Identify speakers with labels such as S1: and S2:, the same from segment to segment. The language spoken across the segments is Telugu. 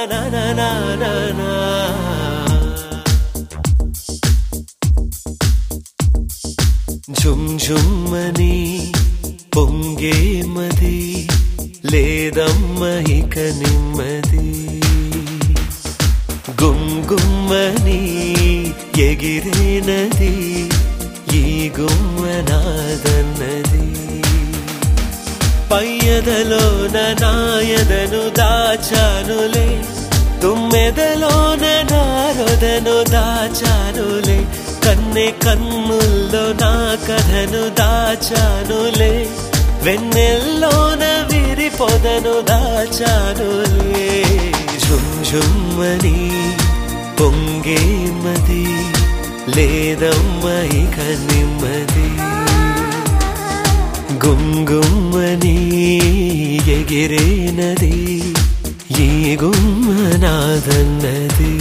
S1: నా నా నా నా నా. జుమ్ జుమ్మని పొంగే మది లేదమ్మ ఇక నెమ్మది గుమ్ గుమ్మని ఎగిరేనది ఈ గుమ్మనాదన్నది పయ్యదలోన నాయదను దాచానులే తుమ్మెదలోన నారొదను దాచానులే కన్నె కన్నుల్లో నా కథను దాచానులే వెన్నెల్లోన విరి పొదను దాచానులే జుమ్ జుమ్మని పొంగే మది లేదమ్మ ఇక నెమ్మది గుంగుమ్మని ఎగిరేనది ఈ గుమ్మనాదన్నది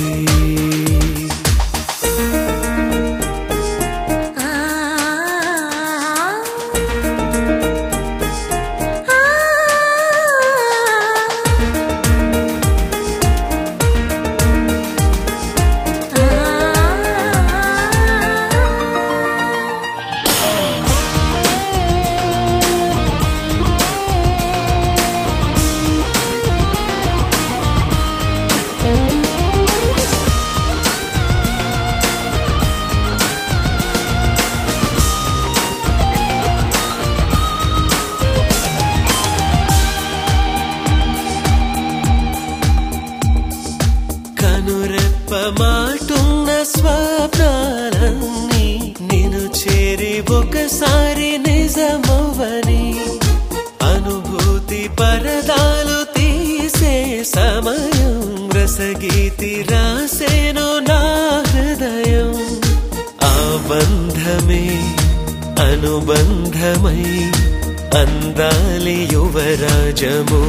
S1: కనురెప్ప మాటున్న స్వప్నాలన్నీ నేను చేరి ఒకసారి నిజమవ్వని అనుభూతి పరదాలు తీసే సమయం రసగీతి రాసేను నా హృదయం ఆ బంధమే అనుబంధమై అందాలి యువరాజము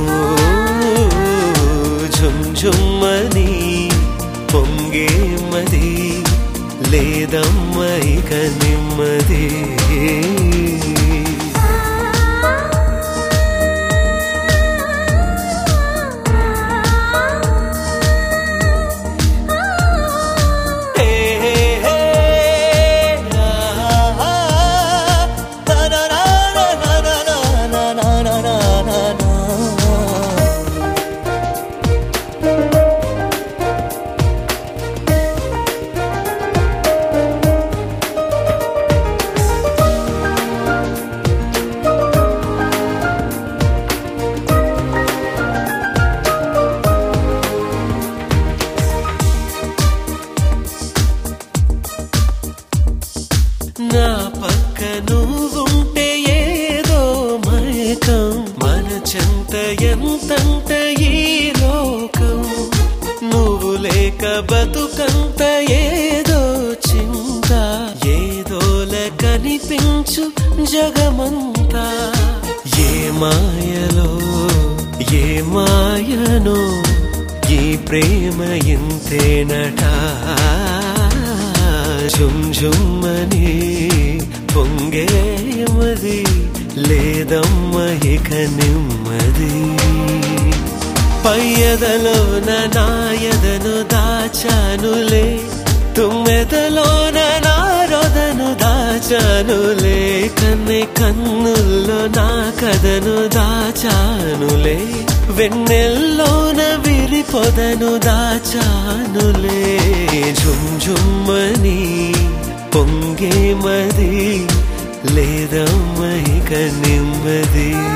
S1: ఝుమ్ ఝుమ్మని పొంగే మది లేదమ్మ ఇక నెమ్మది హే హే హే ఆ ఆ నా నా నా నా నా నా నా నా నా నా నా పక్క నువ్వుంటే ఏదో మైకం మన చెంత ఎంతంత ఈ లోకం నువ్వు లేక బతుకంత ఏదో చింత ఏదోల కనిపించు జగమంతా ఏ మాయలో ఏ మాయనో ఈ ప్రేమ ఇంతేనటా ఝుమ్ ఝుమ్మని పొంగేమది లేదమ్మ ఇక నెమ్మది పయ్యదలోన నాయదను దాచానులే తుమ్మెదలోన నారొదను దాచానులే కన్నె కన్నుల్లో నా కథను దాచానులే వెన్నెల్లోన విరి పొదను దాచానులే ఝుమ్ ఝుమ్మని పొంగే మది లేదమ్మ ఇక నెమ్మది